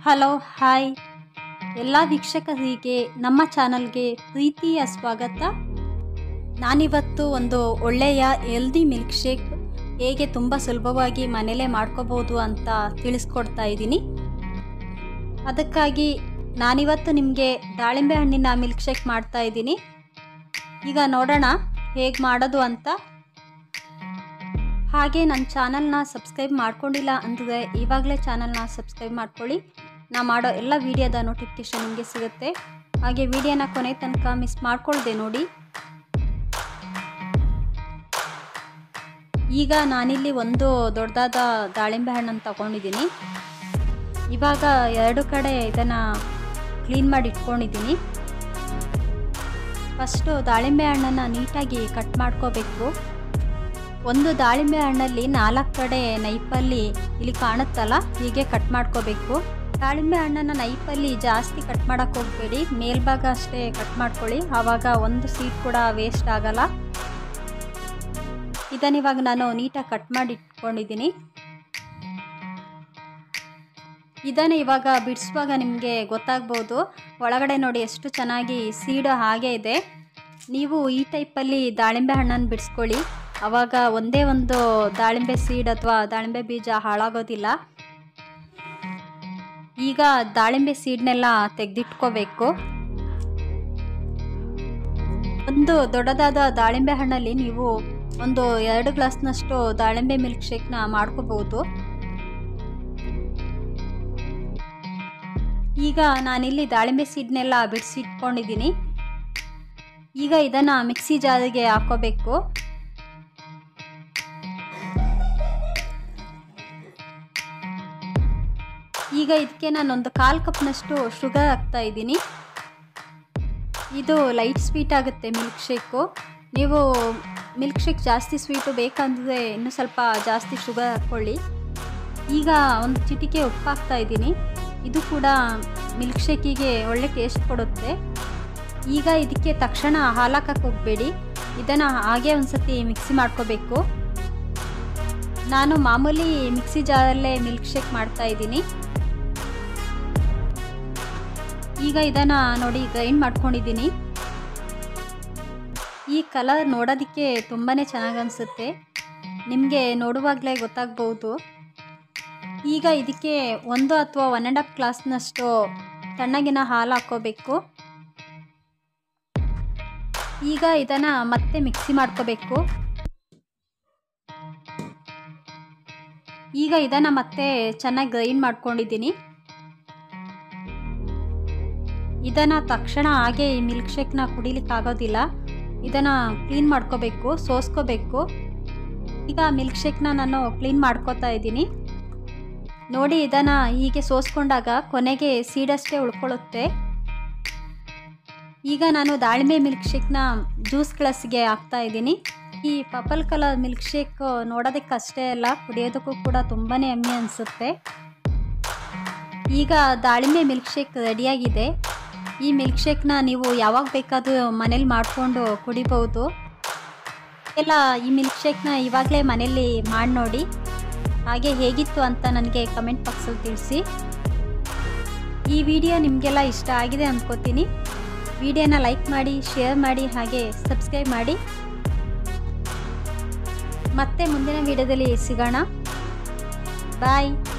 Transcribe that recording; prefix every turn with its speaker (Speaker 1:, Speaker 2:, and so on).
Speaker 1: hello hi ಎಲ್ಲ ವೀಕ್ಷಕರಿಗೆ ನಮ್ಮ ಚಾನಲ್ಗೆ ಪ್ರೀತಿಯ ಸ್ವಾಗತ ನಾನಿವತ್ತು ಒಂದು ಒಳ್ಳೆಯ ಹೆಲ್ದಿ ಮಿಲ್ಕ್ ಶೇಕ್ ಹೇಗೆ ತುಂಬ ಸುಲಭವಾಗಿ ಮನೇಲೇ ಮಾಡ್ಕೋಬೋದು ಅಂತ ತಿಳಿಸ್ಕೊಡ್ತಾ ಇದ್ದೀನಿ ಅದಕ್ಕಾಗಿ ನಾನಿವತ್ತು ನಿಮಗೆ ದಾಳಿಂಬೆ ಹಣ್ಣಿನ ಮಿಲ್ಕ್ ಶೇಕ್ ಮಾಡ್ತಾ ಇದ್ದೀನಿ ಈಗ ನೋಡೋಣ ಹೇಗೆ ಮಾಡೋದು ಅಂತ ಹಾಗೆ ನನ್ನ ಚಾನಲ್ನ ಸಬ್ಸ್ಕ್ರೈಬ್ ಮಾಡ್ಕೊಂಡಿಲ್ಲ ಅಂದರೆ ಇವಾಗಲೇ ಚಾನಲ್ನ ಸಬ್ಸ್ಕ್ರೈಬ್ ಮಾಡ್ಕೊಳ್ಳಿ ನಾ ಮಾಡೋ ಎಲ್ಲ ವೀಡಿಯೋದ ನೋಟಿಫಿಕೇಷನ್ ನಿಮಗೆ ಸಿಗುತ್ತೆ ಹಾಗೆ ವಿಡಿಯೋನ ಕೊನೆ ತನಕ ಮಿಸ್ ಮಾಡ್ಕೊಳ್ದೆ ನೋಡಿ ಈಗ ನಾನಿಲ್ಲಿ ಒಂದು ದೊಡ್ಡದಾದ ದಾಳಿಂಬೆ ಹಣ್ಣನ್ನು ತಗೊಂಡಿದ್ದೀನಿ ಇವಾಗ ಎರಡು ಕಡೆ ಇದನ್ನು ಕ್ಲೀನ್ ಮಾಡಿ ಇಟ್ಕೊಂಡಿದ್ದೀನಿ ಫಸ್ಟು ದಾಳಿಂಬೆ ಹಣ್ಣನ್ನು ನೀಟಾಗಿ ಕಟ್ ಮಾಡ್ಕೋಬೇಕು ಒಂದು ದಾಳಿಂಬೆ ಹಣ್ಣಲ್ಲಿ ನಾಲ್ಕು ಕಡೆ ನೈಫಲ್ಲಿ ಇಲ್ಲಿ ಕಾಣುತ್ತಲ್ಲ ಹೀಗೆ ಕಟ್ ಮಾಡ್ಕೋಬೇಕು ದಾಳಿಂಬೆ ಹಣ್ಣನ್ನು ನೈಫಲ್ಲಿ ಜಾಸ್ತಿ ಕಟ್ ಮಾಡೋಕ್ಕೆ ಹೋಗಬೇಡಿ ಮೇಲ್ಭಾಗ ಅಷ್ಟೇ ಕಟ್ ಮಾಡ್ಕೊಳ್ಳಿ ಆವಾಗ ಒಂದು ಸೀಟ್ ಕೂಡ ವೇಸ್ಟ್ ಆಗಲ್ಲ ಇದನ್ನ ಇವಾಗ ನಾನು ನೀಟಾಗಿ ಕಟ್ ಮಾಡಿ ಇಟ್ಕೊಂಡಿದ್ದೀನಿ ಇದನ್ನು ಇವಾಗ ಬಿಡಿಸುವಾಗ ನಿಮಗೆ ಗೊತ್ತಾಗ್ಬೋದು ಒಳಗಡೆ ನೋಡಿ ಎಷ್ಟು ಚೆನ್ನಾಗಿ ಸೀಡು ಹಾಗೆ ಇದೆ ನೀವು ಈ ಟೈಪಲ್ಲಿ ದಾಳಿಂಬೆ ಹಣ್ಣನ್ನು ಬಿಡಿಸ್ಕೊಳ್ಳಿ ಆವಾಗ ಒಂದೇ ಒಂದು ದಾಳಿಂಬೆ ಸೀಡ್ ಅಥವಾ ದಾಳಿಂಬೆ ಬೀಜ ಹಾಳಾಗೋದಿಲ್ಲ ಈಗ ದಾಳಿಂಬೆ ಸೀಡ್ನೆಲ್ಲ ತೆಗೆದಿಟ್ಕೋಬೇಕು ಒಂದು ದೊಡ್ಡದಾದ ದಾಳಿಂಬೆ ಹಣ್ಣಲ್ಲಿ ನೀವು ಒಂದು ಎರಡು ಗ್ಲಾಸ್ನಷ್ಟು ದಾಳಿಂಬೆ ಮಿಲ್ಕ್ ಶೇಕ್ನ ಮಾಡ್ಕೋಬಹುದು ಈಗ ನಾನಿಲ್ಲಿ ದಾಳಿಂಬೆ ಸೀಡ್ನೆಲ್ಲ ಬಿಡಿಸಿಟ್ಕೊಂಡಿದ್ದೀನಿ ಈಗ ಇದನ್ನು ಮಿಕ್ಸಿ ಜಾರಿಗೆ ಹಾಕೋಬೇಕು ಈಗ ಇದಕ್ಕೆ ನಾನೊಂದು ಕಾಲು ಕಪ್ನಷ್ಟು ಶುಗರ್ ಹಾಕ್ತಾ ಇದ್ದೀನಿ ಇದು ಲೈಟ್ ಸ್ವೀಟ್ ಆಗುತ್ತೆ ಮಿಲ್ಕ್ ಶೇಕು ನೀವು ಮಿಲ್ಕ್ ಶೇಕ್ ಜಾಸ್ತಿ ಸ್ವೀಟು ಬೇಕಂದರೆ ಇನ್ನೂ ಸ್ವಲ್ಪ ಜಾಸ್ತಿ ಶುಗರ್ ಹಾಕ್ಕೊಳ್ಳಿ ಈಗ ಒಂದು ಚಿಟಿಕೆ ಉಪ್ಪು ಹಾಕ್ತಾ ಇದ್ದೀನಿ ಇದು ಕೂಡ ಮಿಲ್ಕ್ ಶೇಕಿಗೆ ಒಳ್ಳೆ ಟೇಸ್ಟ್ ಕೊಡುತ್ತೆ ಈಗ ಇದಕ್ಕೆ ತಕ್ಷಣ ಹಾಲು ಹಾಕಕ್ಕೆ ಹೋಗಬೇಡಿ ಇದನ್ನು ಹಾಗೆ ಒಂದು ಸತಿ ಮಿಕ್ಸಿ ಮಾಡ್ಕೋಬೇಕು ನಾನು ಮಾಮೂಲಿ ಮಿಕ್ಸಿ ಜಾರಲ್ಲೇ ಮಿಲ್ಕ್ ಶೇಕ್ ಮಾಡ್ತಾ ಇದ್ದೀನಿ ಈಗ ಇದನ್ನು ನೋಡಿ ಗ್ರೈಂಡ್ ಮಾಡ್ಕೊಂಡಿದ್ದೀನಿ ಈ ಕಲರ್ ನೋಡೋದಕ್ಕೆ ತುಂಬಾ ಚೆನ್ನಾಗಿ ಅನಿಸುತ್ತೆ ನಿಮಗೆ ನೋಡುವಾಗಲೇ ಗೊತ್ತಾಗ್ಬೋದು ಈಗ ಇದಕ್ಕೆ ಒಂದು ಅಥವಾ ಒನ್ ಆ್ಯಂಡ್ ಹಾಫ್ ಗ್ಲಾಸ್ನಷ್ಟು ತಣ್ಣಗಿನ ಹಾಲು ಹಾಕ್ಕೋಬೇಕು ಈಗ ಇದನ್ನು ಮತ್ತೆ ಮಿಕ್ಸಿ ಮಾಡ್ಕೋಬೇಕು ಈಗ ಇದನ್ನು ಮತ್ತೆ ಚೆನ್ನಾಗಿ ಗ್ರೈಂಡ್ ಮಾಡ್ಕೊಂಡಿದ್ದೀನಿ ಇದನ್ನು ತಕ್ಷಣ ಹಾಗೆ ಈ ಮಿಲ್ಕ್ ಶೇಕ್ನ ಕುಡಿಲಿಕ್ಕಾಗೋದಿಲ್ಲ ಇದನ್ನು ಕ್ಲೀನ್ ಮಾಡ್ಕೋಬೇಕು ಸೋಸ್ಕೋಬೇಕು ಈಗ ಮಿಲ್ಕ್ ಶೇಕ್ನ ನಾನು ಕ್ಲೀನ್ ಮಾಡ್ಕೋತಾ ಇದ್ದೀನಿ ನೋಡಿ ಇದನ್ನು ಹೀಗೆ ಸೋಸ್ಕೊಂಡಾಗ ಕೊನೆಗೆ ಸೀಡಷ್ಟೇ ಉಳ್ಕೊಳ್ಳುತ್ತೆ ಈಗ ನಾನು ದಾಳಿಂಬೆ ಮಿಲ್ಕ್ ಶೇಕ್ನ ಜ್ಯೂಸ್ ಗ್ಲಾಸ್ಗೆ ಹಾಕ್ತಾ ಇದ್ದೀನಿ ಈ ಪರ್ಪಲ್ ಕಲರ್ ಮಿಲ್ಕ್ ಶೇಕ್ ನೋಡೋದಕ್ಕೆ ಅಷ್ಟೇ ಅಲ್ಲ ಕುಡಿಯೋದಕ್ಕೂ ಕೂಡ ತುಂಬಾ ಎಮ್ಮೆ ಅನಿಸುತ್ತೆ ಈಗ ದಾಳಿಂಬೆ ಮಿಲ್ಕ್ ಶೇಕ್ ರೆಡಿಯಾಗಿದೆ ಈ ಮಿಲ್ಕ್ ಶೇಕ್ನ ನೀವು ಯಾವಾಗ ಬೇಕಾದರೂ ಮನೇಲಿ ಮಾಡಿಕೊಂಡು ಕುಡಿಬೋದು ಎಲ್ಲ ಈ ಮಿಲ್ಕ್ ಶೇಕ್ನ ಇವಾಗಲೇ ಮನೇಲಿ ಮಾಡಿ ನೋಡಿ ಹಾಗೆ ಹೇಗಿತ್ತು ಅಂತ ನನಗೆ ಕಮೆಂಟ್ ಬಾಕ್ಸಲ್ಲಿ ತಿಳಿಸಿ ಈ ವಿಡಿಯೋ ನಿಮಗೆಲ್ಲ ಇಷ್ಟ ಆಗಿದೆ ಅಂದ್ಕೋತೀನಿ ವಿಡಿಯೋನ ಲೈಕ್ ಮಾಡಿ ಶೇರ್ ಮಾಡಿ ಹಾಗೆ ಸಬ್ಸ್ಕ್ರೈಬ್ ಮಾಡಿ ಮತ್ತೆ ಮುಂದಿನ ವಿಡಿಯೋದಲ್ಲಿ ಸಿಗೋಣ ಬಾಯ್